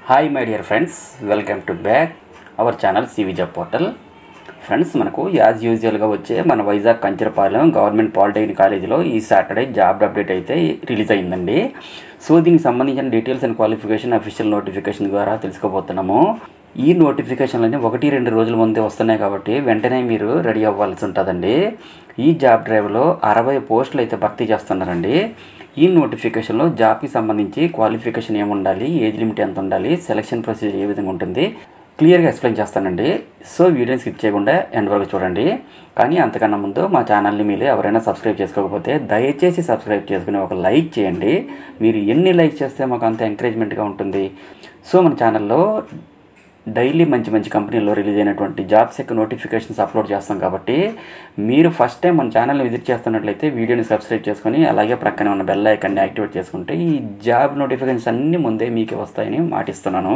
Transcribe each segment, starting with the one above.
hi my dear friends welcome to back our channel CV job portal friends మనకు as యూజువల్గా వచ్చే మన Vizag Kancharapalem government polytechnic కాలేజీలో ఈ సాటర్డే జాబ్ అప్డేట్ అయితే రిలీజ్ అయిందండి సో దీనికి సంబంధించిన details and qualification official notification ద్వారా తెలుసుకోబోతున్నాము ఈ నోటిఫికేషన్లన్నీ ఒకటి రెండు రోజుల ముందే వస్తున్నాయి కాబట్టి వెంటనే మీరు రెడీ అవ్వాల్సి ఉంటుందండి ఈ జాబ్ డ్రైవ్లో అరవై పోస్టులు అయితే భర్తీ చేస్తున్నారండి ఈ నోటిఫికేషన్లో జాబ్కి సంబంధించి క్వాలిఫికేషన్ ఏమి ఉండాలి ఏజ్ లిమిట్ ఎంత ఉండాలి సెలక్షన్ ప్రొసీజర్ ఏ విధంగా ఉంటుంది క్లియర్గా ఎక్స్ప్లెయిన్ చేస్తానండి సో వీడియోని స్కిప్ చేయకుండా ఎండ్ వరకు చూడండి కానీ అంతకన్నా ముందు మా ఛానల్ని మీరు ఎవరైనా సబ్స్క్రైబ్ చేసుకోకపోతే దయచేసి సబ్స్క్రైబ్ చేసుకుని ఒక లైక్ చేయండి మీరు ఎన్ని లైక్ చేస్తే మాకు అంత ఎంకరేజ్మెంట్గా ఉంటుంది సో మన ఛానల్లో డైలీ మంచి మంచి కంపెనీల్లో రిలీజ్ అయినటువంటి జాబ్స్ యొక్క నోటిఫికేషన్స్ అప్లోడ్ చేస్తాం కాబట్టి మీరు ఫస్ట్ టైం మన ఛానల్ని విజిట్ చేస్తున్నట్లయితే వీడియోని సబ్స్క్రైబ్ చేసుకొని అలాగే ప్రక్కనే ఉన్న బెల్ ఐకాన్ని యాక్టివేట్ చేసుకుంటే ఈ జాబ్ నోటిఫికేషన్స్ అన్నీ ముందే మీకే వస్తాయని మాటిస్తున్నాను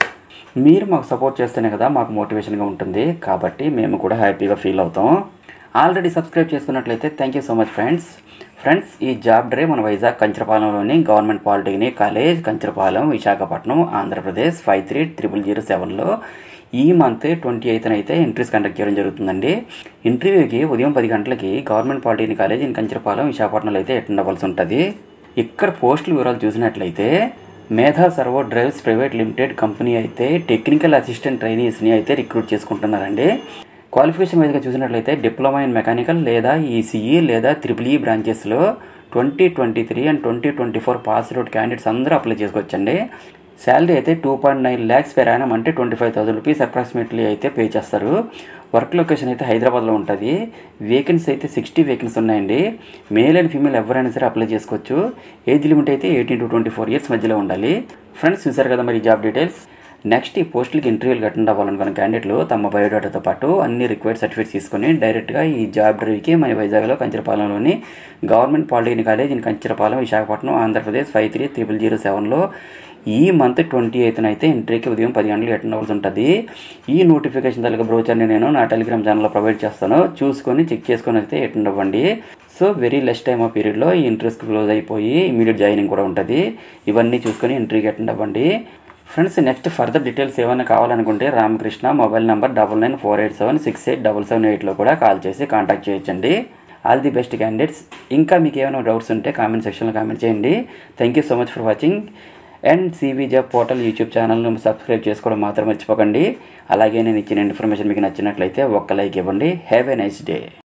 మీరు మాకు సపోర్ట్ చేస్తేనే కదా మాకు మోటివేషన్గా ఉంటుంది కాబట్టి మేము కూడా హ్యాపీగా ఫీల్ అవుతాం ఆల్రెడీ సబ్స్క్రైబ్ చేసుకున్నట్లయితే thank you so much friends friends ఈ జాబ్ డ్రైవ్ మన వైజాగ్ కంచరపాలెంలోని government polytechnic college Kancharapalem Visakhapatnam Andhra Pradesh five three triple zero సెవెన్లో ఈ మంత్ ట్వంటీ ఎయిత్న అయితే ఎంట్రీస్ కండక్ట్ చేయడం జరుగుతుందండి ఇంటర్వ్యూకి ఉదయం పది గంటలకి government polytechnic college in Kancharapalem విశాఖపట్నంలో అయితే అటెండ్ అవ్వాల్సి ఉంటుంది ఇక్కడ పోస్టుల వివరాలు చూసినట్లయితే Medha servo drives private limited company అయితే టెక్నికల్ అసిస్టెంట్ ట్రైనీస్ని అయితే రిక్రూట్ చేసుకుంటున్నారండి క్వాలిఫికేషన్ వైజ్గా చూసినట్లయితే డిప్లొమా ఇన్ మెకానికల్ లేదా ఈసీఈ లేదా త్రిపుల్ ఈ బ్రాంచెస్లో twenty twenty three and twenty twenty four pass out candidates అందరూ అప్లై చేసుకోవచ్చండి శాలరీ అయితే two point nine lakhs per annum అంటే twenty five thousand rupees approximately అయితే పే చేస్తారు వర్క్ లొకేషన్ అయితే హైదరాబాద్లో ఉంటుంది వేకెన్సీ అయితే సిక్స్టీ వేకెన్సీ ఉన్నాయండి మేల్ అండ్ ఫీమేల్ ఎవరైనా సరే అప్లై చేసుకోవచ్చు ఏజ్ లిమిట్ అయితే eighteen to twenty four years మధ్యలో ఉండాలి ఫ్రెండ్స్ చూసారు కదా మరి జాబ్ డీటెయిల్స్ నెక్స్ట్ ఈ పోస్టులకి ఇంటర్వ్యూలు అటెండ్ అవ్వాలనుకున్న క్యాండిడేట్లు తమ బయోడాటాతో పాటు అన్ని రిక్వైర్డ్ సర్టిఫికేట్స్ తీసుకొని డైరెక్ట్గా ఈ జాబ్ డ్రైవ్కి మన వైజాగ్లో కంచరపాలెంలోని government polytechnic college in Kancharapalem Visakhapatnam Andhra Pradesh five three triple zero సెవెన్లో ఈ మంత్ ట్వంటీ ఎయిత్న అయితే ఎంట్రీకి ఉదయం పది గంటలకు అటెండ్ అవ్వాల్సి ఉంటుంది ఈ నోటిఫికేషన్ తాలూకా బ్రోచర్ని నేను నా టెలిగ్రామ్ ఛానల్లో ప్రొవైడ్ చేస్తాను చూసుకొని చెక్ చేసుకొని అయితే అటెండ్ అవ్వండి సో వెరీ లెస్ టైమ్ ఆ పీరియడ్లో ఈ ఇంట్రెస్ట్ క్లోజ్ అయిపోయి ఇమీడియట్ జాయినింగ్ కూడా ఉంటుంది ఇవన్నీ చూసుకొని ఎంట్రీకి అటెండ్ అవ్వండి ఫ్రెండ్స్ నెక్స్ట్ ఫర్దర్ డీటెయిల్స్ ఏమైనా కావాలనుకుంటే Ramakrishna mobile number double nine four eight seven six eight double seven ఎయిట్లో కూడా కాల్ చేసి కాంటాక్ట్ చేయొచ్చండి ఆల్ ది బెస్ట్ క్యాండిడేట్స్ ఇంకా మీకు ఏమైనా డౌట్స్ ఉంటే కామెంట్ సెక్షన్లో కామెంట్ చేయండి thank you so much for watching and CV job portal YouTube ఛానల్ను సబ్స్క్రైబ్ చేసుకోవడం మాత్రం మర్చిపోకండి అలాగే నేను ఇచ్చిన ఇన్ఫర్మేషన్ మీకు నచ్చినట్లయితే ఒక్క లైక్ ఇవ్వండి హ్యావ్ ఎ నైస్ డే